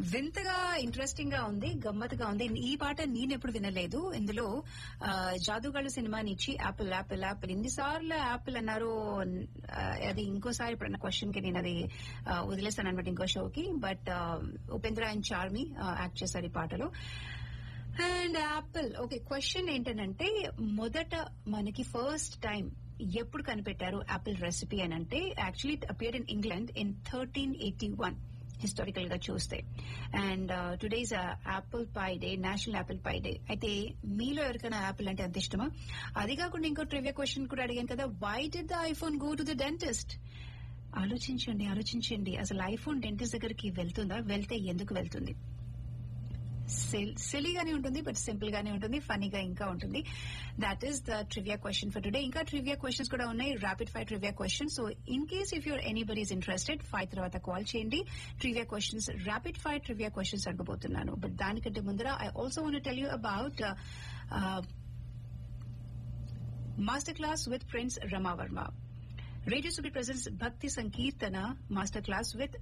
వింతగా ఇంట్రెస్టింగ్ గా ఉంది గమ్మత్తుగా ఉంది ఈ పాట నేను ఎప్పుడు వినలేదు ఇందులో ఆ, జాదుగాళ్ళు సినిమా నుంచి యాపిల్ యాపిల్ యాపిల్ ఎన్నిసార్లు యాపిల్ అన్నారు ఆ, అది ఇంకోసారి ఇప్పుడు క్వశ్చన్ కి నేను అది ఆ, వదిలేస్తాను అనమాట ఇంకో షోకి but Upendra and Charmi act చేశారు ఈ పాటలో అండ్ యాపిల్ ఓకే క్వశ్చన్ ఏంటంటే మొదట మనకి ఫస్ట్ టైం ఎప్పుడు కనిపెట్టారు యాపిల్ రెసిపీ అని అంటే actually appear in England in thirteen eighty one historical గా చూస్తే and today is apple pie day national apple pie day అయితే మీలో ఎవరికైనా యాపిల్ అంటే అంత ఇష్టమా అది కాకుండా ఇంకో ట్రివియా క్వశ్చన్ కూడా అడిగాను కదా why did the iPhone go to the dentist ఆలోచించండి ఆలోచించండి అసలు ఐఫోన్ డెంటిస్ట్ దగ్గరికి వెళ్తుందా వెళ్తే ఎందుకు వెళ్తుంది సిలీగానే ఉంటుంది బట్ సింపుల్ గానే ఉంటుంది ఫనీగా ఇంకా ఉంటుంది that is the trivia question for today ఇంకా ట్రివియా క్వశ్చన్స్ కూడా ఉన్నాయి rapid fire trivia question so in case if your anybody is interested five తర్వాత కాల్ చేయండి trivia questions rapid fire trivia questions అడగబోతున్నాను బట్ దానికంటే ముందర I also want tell you about master class with prince Rama Varma radio సుబి presents భక్తి సంకీర్తన master class with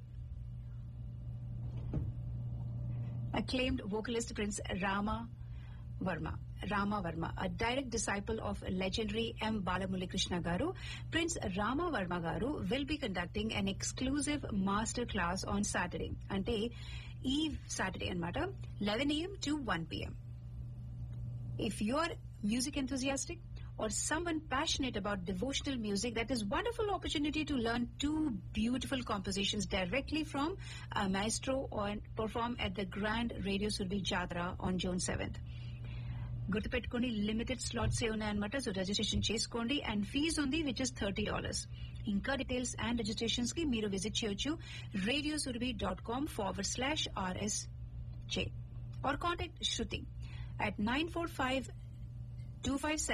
acclaimed vocalist Prince Rama Verma. Rama Verma, a direct disciple of legendary M. Balamuli Krishna Garu, Prince Rama Verma Garu will be conducting an exclusive master class on Saturday. Ante Eve Saturday anmata 11 a.m. to 1 p.m. If you're music enthusiastic or someone passionate about devotional music, that is wonderful opportunity to learn two beautiful compositions directly from a maestro or perform at the Grand Radio Surbi Jadra on June 7th. గుర్తుపెట్టుకోండి limited slots ఏ ఉన్నాయన్నమాట so registration చేసుకోండి and fees ఉంది which is thirty dollars ఇంకా details and registrations కి మీరు visit చేయొచ్చు radio Surabhi dot com forward slash RS J R contact Shruti at 945 257